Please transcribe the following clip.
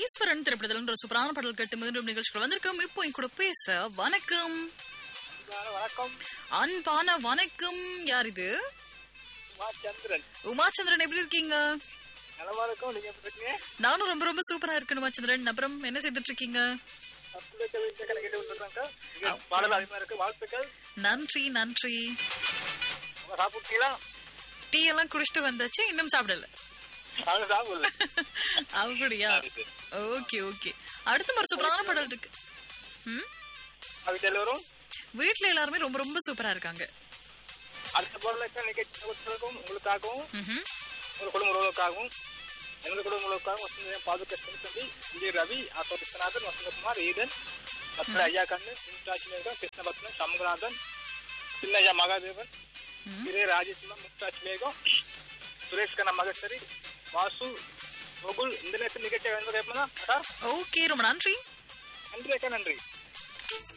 ஈஸ்வரன் திரைப்படத்தில் ஒரு சூப்பரான பாடல் கட்டு மீண்டும் நிகழ்ச்சிகள் வந்திருக்கோம் இப்போ என் கூட பேச வணக்கம் வணக்கம் அன்பான வணக்கம் யார் இது மா சந்திரன் உமாச்சந்திரன் எப்படி இருக்கீங்க நலமா இருக்கும் நீங்க எப்படி இருக்கீங்க நானும் ரொம்ப ரொம்ப சூப்பரா இருக்கேன் உமாச்சந்திரன் அப்புறம் என்ன செய்துட்டு இருக்கீங்க அப்படி கவிதை கணக்கிட்டு வந்துடுறாங்க பாடல் அதிகமா இருக்கு வாழ்த்துக்கள் நன்றி நன்றி உங்க சாப்பிட்டீங்களா டீ எல்லாம் குடிச்சிட்டு வந்தாச்சு இன்னும் சாப்பிடல நாங்க சாப்பிடல அப்படியா ஓகே ஓகே அடுத்த ஒரு சூப்பரான பாடல் இருக்கு ம் அதுக்கு எல்லோரும் வீட்ல எல்லாருமே ரொம்ப ரொம்ப சூப்பரா இருக்காங்க அடுத்த பாடலுக்கு நிகழ்ச்சிகளுக்கும் உங்களுக்காகவும் ம்ஹும். உங்க குடும்ப உறவுகளுக்காகவும் எங்க குடும்ப உறவுக்காகவும் வசந்த பாதுகா தம்பி விஜய் ரவி ஆட்டோ விஸ்வநாதன் வசந்தகுமார் ஈதன் பத்ர ஐயா கண்ணு முக்தாஜ் கிருஷ்ணபத்மன் சண்முகநாதன் சின்னையா மகாதேவன் கிரே ராஜேஸ்வரம் முக்தாஜ் மேகம் சுரேஷ் கண்ணா மகேஸ்வரி வாசு கோகுல் இந்த நேரத்தில் நிகழ்ச்சியை வந்து கேட்பதா சார் ஓகே ரொம்ப நன்றி நன்றி அக்கா நன்றி